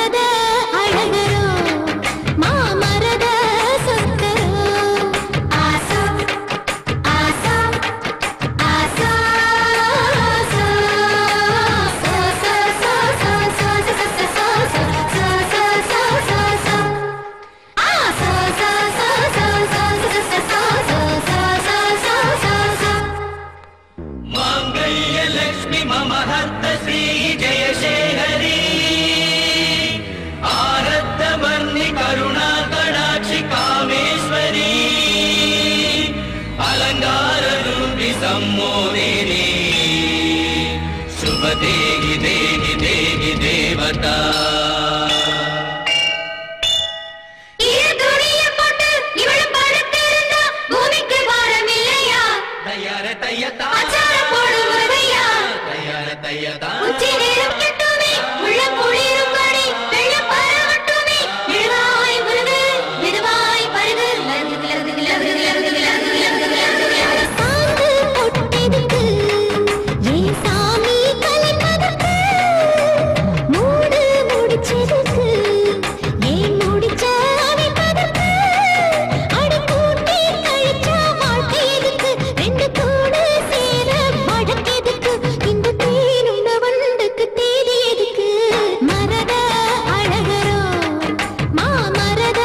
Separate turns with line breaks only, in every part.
மரத அழகரோ மாமரத சொந்தரோ ஆசா ஆசா ஆசா ஆசா சா சா சா சா சா சா சா சா சா சா சா சா சா ஆ சா சா சா சா சா சா சா சா சா சா சா சா
மாங்கல்ய லக்ஷ்மி மம ஹர்த்த ஸ்ரீ ஜெயசேகரி ஆரத்த வர்ணி கருணா கடாட்சி காமேஸ்வரி அலங்கார ரூபி சம்மோதினி சுப தேகி தேகி தேகி தேவதா
இரு துணிய போட்டு இவள படுத்திருந்தா பூமிக்கு பாரம் இல்லையா
தயார தையதா
அச்சாரம் போடு முருகையா
தயார தையதா
உச்சி நேரம் கட்டுமே உள்ள குளிரும்படி வெள்ளம் பரவட்டுமே மெதுவாய் முருகு மெதுவாய் பருகு லருகு லருகு லருகு லருகு லருகு லருகு லருகு லருகு சாந்து பொட்டெதுக்கு ஏன் சாமி கலைப்பதற்கு மூடு முடிச்சதுக்கு ஏன் முடிச்ச அமைப்பதற்கு அடி கூட்டி கழிச்சா வாழ்க்கை எதுக்கு ரெண்டு கூடு சேர வழக்கெதுக்கு இந்த தேனுண்ட வண்டுக்கு தேதி எதுக்கு மரத அழகரோ மாமரத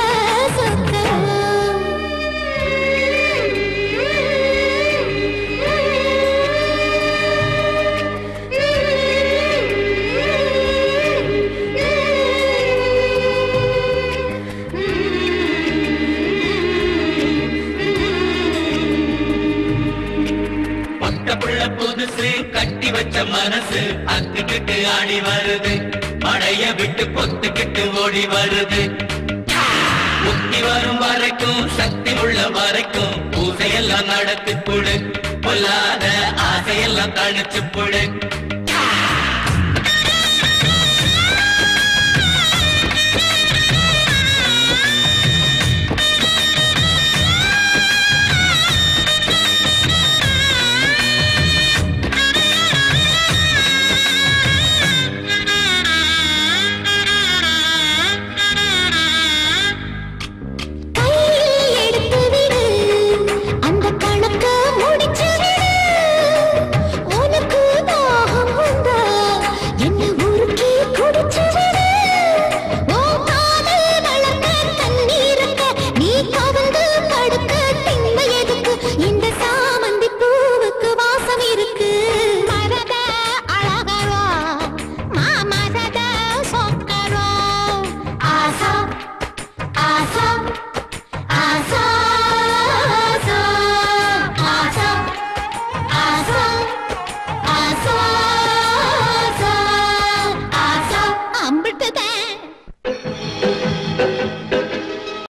பட்ட புள்ள புதுசு கட்டி வச்ச மனசு அத்துக்கிட்டு ஆடி வருது மடைய விட்டு பொத்துக்கிட்டு ஓடி வருது புத்தி வரும் வரைக்கும் சக்தி உள்ள வரைக்கும் பூசையெல்லாம் நடத்தி புடு பொல்லாத ஆசையெல்லாம் தணிச்சு புடு